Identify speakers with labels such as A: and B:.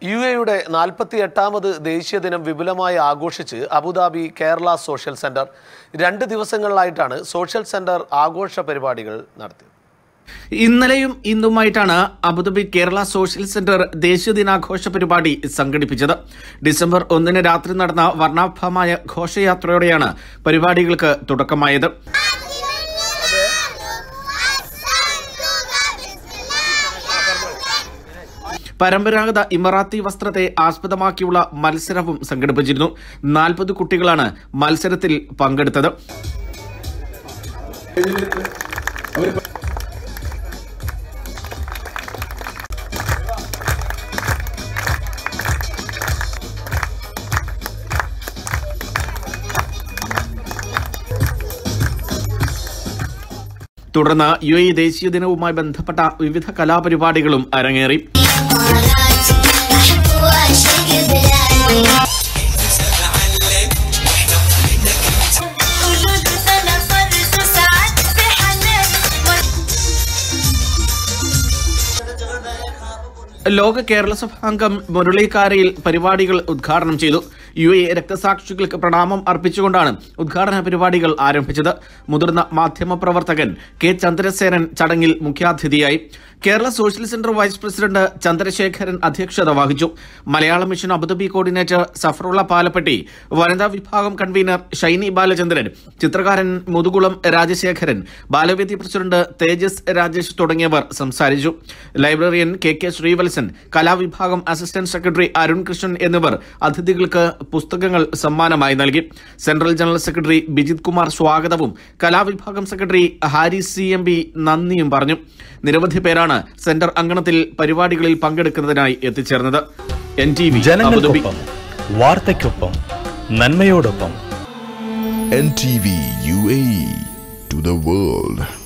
A: U എയുടെ നാൽപ്പത്തി എട്ടാമത് ദേശീയ ദിനം വിപുലമായി ആഘോഷിച്ച് അബുദാബി കേരള സോഷ്യൽ സെന്റർ രണ്ട് ദിവസങ്ങളിലായിട്ടാണ് സോഷ്യൽ സെന്റർ ആഘോഷ പരിപാടികൾ നടത്തിയത്
B: ഇന്നലെയും ഇന്നുമായിട്ടാണ് അബുദാബി കേരള സോഷ്യൽ സെന്റർ ദേശീയ ദിനാഘോഷ പരിപാടി സംഘടിപ്പിച്ചത് ഡിസംബർ ഒന്നിന് രാത്രി നടന്ന വർണ്ണാഭമായ ഘോഷയാത്രയോടെയാണ് പരിപാടികൾക്ക് തുടക്കമായത് പരമ്പരാഗത ഇമറാത്തി വസ്ത്രത്തെ ആസ്പദമാക്കിയുള്ള മത്സരവും സംഘടിപ്പിച്ചിരുന്നു നാൽപ്പത് കുട്ടികളാണ് മത്സരത്തിൽ പങ്കെടുത്തത് തുടർന്ന് യു എ ദേശീയ ദിനവുമായി ബന്ധപ്പെട്ട വിവിധ കലാപരിപാടികളും അരങ്ങേറി
C: بحب واشق بلادي قولوا انا فرد ساعات بحنان
B: ലോക കേരള സഭ അംഗം മുരളീക്കാരയിൽ പരിപാടികൾ ഉദ്ഘാടനം ചെയ്തു യു എ രക്തസാക്ഷികൾക്ക് പ്രണാമം അർപ്പിച്ചുകൊണ്ടാണ് ഉദ്ഘാടന പരിപാടികൾ ആരംഭിച്ചത് മുതിർന്ന മാധ്യമപ്രവർത്തകൻ കെ ചന്ദ്രസേനൻ ചടങ്ങിൽ മുഖ്യാതിഥിയായി Kerala social centre vice president Chandrasekharan അധ്യക്ഷത വഹിച്ചു Malayala mission Abu Dhabi coordinator Safarulla Palappetty വനിതാ വിഭാഗം കൺവീനർ ഷൈനി ബാലചന്ദ്രൻ ചിത്രകാരൻ മുതുകുളം രാജശേഖരൻ ബാലവേദി പ്രസിഡന്റ് തേജസ് രാജേഷ് തുടങ്ങിയവർ സംസാരിച്ചു ലൈബ്രറിയൻ കെ കെ ശ്രീവത്സൻ കലാവിഭാഗം അസിസ്റ്റന്റ് സെക്രട്ടറി അരുൺ കൃഷ്ണൻ എന്നിവർ അതിഥികൾക്ക് പുസ്തകങ്ങൾ സമ്മാനമായി നൽകി central general secretary Bijith Kumar സ്വാഗതവും കലാവിഭാഗം secretary Hari C M B നന്ദിയും പറഞ്ഞു നിരവധി പേരാണ് സെന്റർ അങ്കണത്തിൽ പരിപാടികളിൽ പങ്കെടുക്കുന്നതിനായി എത്തിച്ചേർന്നത് എൻ ടി വി അബുദാബി
D: ജനങ്ങൾക്കൊപ്പം വാർത്തയ്ക്കൊപ്പം നന്മയോടൊപ്പം
E: NTV UAE to the world.